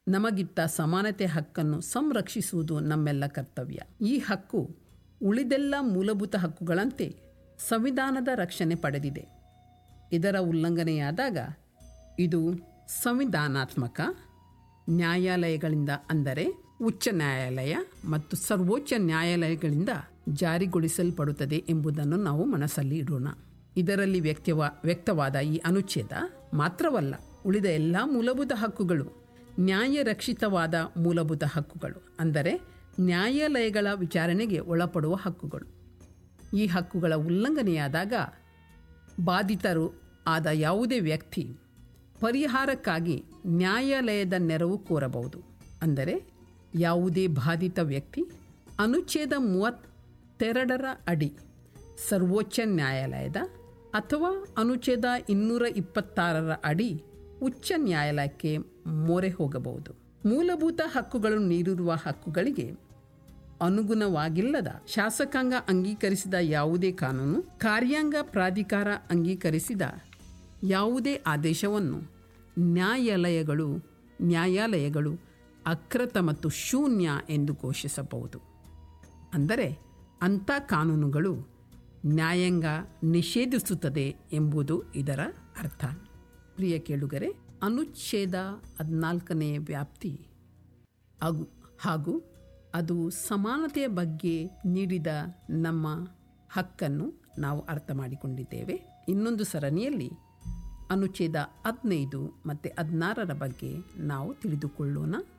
ನಮಗಿತ್ತ ಸಮಾನತೆ ಹಕ್ಕನ್ನು ಸಂರಕ್ಷಿಸುವುದು ನಮ್ಮೆಲ್ಲ ಕರ್ತವ್ಯ ಈ ಹಕ್ಕು ಉಳಿದೆಲ್ಲ ಮೂಲಭೂತ ಹಕ್ಕುಗಳಂತೆ ಸಂವಿಧಾನದ ರಕ್ಷಣೆ ಪಡೆದಿದೆ ಇದರ ಉಲ್ಲಂಘನೆಯಾದಾಗ ಇದು ಸಂವಿಧಾನಾತ್ಮಕ ನ್ಯಾಯಾಲಯಗಳಿಂದ ಅಂದರೆ ಉಚ್ಚ ನ್ಯಾಯಾಲಯ ಮತ್ತು ಸರ್ವೋಚ್ಚ ನ್ಯಾಯಾಲಯಗಳಿಂದ ಜಾರಿಗೊಳಿಸಲ್ಪಡುತ್ತದೆ ಎಂಬುದನ್ನು ನಾವು ಮನಸ್ಸಲ್ಲಿ ಇಡೋಣ ಇದರಲ್ಲಿ ವ್ಯಕ್ತವ ವ್ಯಕ್ತವಾದ ಈ ಅನುಚ್ಛೇದ ಮಾತ್ರವಲ್ಲ ಉಳಿದ ಎಲ್ಲ ಮೂಲಭೂತ ಹಕ್ಕುಗಳು ನ್ಯಾಯರಕ್ಷಿತವಾದ ಮೂಲಭೂತ ಹಕ್ಕುಗಳು ಅಂದರೆ ನ್ಯಾಯಾಲಯಗಳ ವಿಚಾರಣೆಗೆ ಒಳಪಡುವ ಹಕ್ಕುಗಳು ಈ ಹಕ್ಕುಗಳ ಉಲ್ಲಂಘನೆಯಾದಾಗ ಬಾಧಿತರು ಆದ ಯಾವುದೇ ವ್ಯಕ್ತಿ ಪರಿಹಾರಕ್ಕಾಗಿ ನ್ಯಾಯಾಲಯದ ನೆರವು ಕೋರಬಹುದು ಅಂದರೆ ಯಾವುದೇ ಬಾಧಿತ ವ್ಯಕ್ತಿ ಅನುಚ್ಛೇದ ಮೂವತ್ತೆರಡರ ಅಡಿ ಸರ್ವೋಚ್ಚ ನ್ಯಾಯಾಲಯದ ಅಥವಾ ಅನುಚ್ಛೇದ ಇನ್ನೂರ ಇಪ್ಪತ್ತಾರರ ಅಡಿ ಉಚ್ಚ ನ್ಯಾಯಾಲಯಕ್ಕೆ ಮೊರೆ ಹೋಗಬಹುದು ಮೂಲಭೂತ ಹಕ್ಕುಗಳು ನೀಡಿರುವ ಹಕ್ಕುಗಳಿಗೆ ಅನುಗುಣವಾಗಿಲ್ಲದ ಶಾಸಕಾಂಗ ಅಂಗೀಕರಿಸಿದ ಯಾವುದೇ ಕಾನೂನು ಕಾರ್ಯಾಂಗ ಪ್ರಾಧಿಕಾರ ಅಂಗೀಕರಿಸಿದ ಯಾವುದೇ ಆದೇಶವನ್ನು ನ್ಯಾಯಾಲಯಗಳು ನ್ಯಾಯಾಲಯಗಳು ಅಕ್ರತ ಮತ್ತು ಶೂನ್ಯ ಎಂದು ಘೋಷಿಸಬಹುದು ಅಂದರೆ ಅಂಥ ಕಾನೂನುಗಳು ನ್ಯಾಯಾಂಗ ನಿಷೇಧಿಸುತ್ತದೆ ಎಂಬುದು ಇದರ ಅರ್ಥ ಪ್ರಿಯ ಕೇಳುಗರೆ ಅನುಚ್ಛೇದ ಹದಿನಾಲ್ಕನೇ ವ್ಯಾಪ್ತಿ ಹಾಗೂ ಹಾಗೂ ಅದು ಸಮಾನತೆಯ ಬಗ್ಗೆ ನೀಡಿದ ನಮ್ಮ ಹಕ್ಕನ್ನು ನಾವು ಅರ್ಥ ಮಾಡಿಕೊಂಡಿದ್ದೇವೆ ಇನ್ನೊಂದು ಸರಣಿಯಲ್ಲಿ ಅನುಚ್ಛೇದ ಹದಿನೈದು ಮತ್ತು ಹದಿನಾರರ ಬಗ್ಗೆ ನಾವು ತಿಳಿದುಕೊಳ್ಳೋಣ